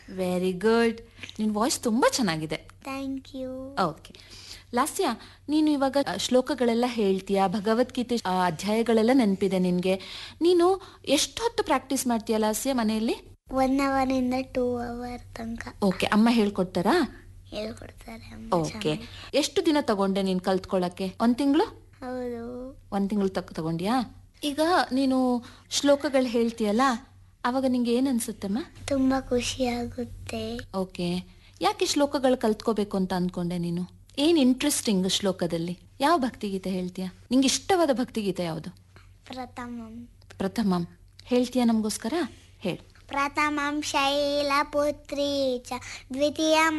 Very good ನಿನ್ನ voice ತುಂಬ ಚೆನ್ನಾಗಿದೆ ಥ್ಯಾಂಕ್ ಯು ಓಕೆ ಲಾಸ್ಯ ನೀನು ಇವಾಗ ಆ, ಶ್ಲೋಕಗಳೆಲ್ಲ ಹೇಳ್ತೀಯಾ ಭಗವದ್ಗೀತೆ ಆ, ಅಧ್ಯಾಯಗಳೆಲ್ಲ ನೆನಪಿದೆ ನಿನಗೆ ನೀನು ಎಷ್ಟು ಹೊತ್ತು ಪ್ರಾಕ್ಟೀಸ್ ಮಾಡ್ತೀಯ ಲಾಸ್ಯ ಮನೆಯಲ್ಲಿ ಒನ್ ಅವರಿಂದ ಟೂ ಅವರ್ ತನಕ ಓಕೆ ಅಮ್ಮ ಹೇಳ್ಕೊಡ್ತಾರಾ ಹೇಳ್ಕೊಡ್ತಾರೆ ಅಮ್ಮ ಓಕೆ ಚೆನ್ನಾಗಿ. ಎಷ್ಟು ದಿನ ತಗೊಂಡೆ ನೀನು ಕಲ್ತ್ಕೊಳ್ಳೋಕ್ಕೆ ಒಂದು ತಿಂಗಳು ಹೌದು ಒಂದು ತಿಂಗಳು ತಕ್ ತಗೊಂಡ್ಯಾ ಈಗ ನೀನು ಶ್ಲೋಕಗಳು ಹೇಳ್ತೀಯಲ್ಲ ಅವಾಗ ನಿಂಗೆ ಏನು ಅನ್ಸುತ್ತಮ್ಮ ತುಂಬಾ ಖುಷಿ ಆಗುತ್ತೆ ಓಕೆ ಯಾಕೆ ಶ್ಲೋಕಗಳು ಕಲ್ತ್ಕೋಬೇಕು ಅಂತ ಅನ್ಕೊಂಡೆ ನೀನು ಏನ್ ಇಂಟ್ರೆಸ್ಟಿಂಗ್ ಶ್ಲೋಕದಲ್ಲಿ ಯಾವ ಭಕ್ತಿಗೀತೆ ಹೇಳ್ತೀಯಾ ನಿಂಗೆ ಇಷ್ಟವಾದ ಭಕ್ತಿಗೀತೆ ಯಾವುದು ಪ್ರಥಮಂ ಪ್ರಥಮಂ ಹೇಳ್ತೀಯಾ ನಮಗೋಸ್ಕರ ಹೇಳು ಪ್ರಥಮಂ ಶೈಲಪುತ್ರಿ ಚ ದ್ವಿತೀಯಂ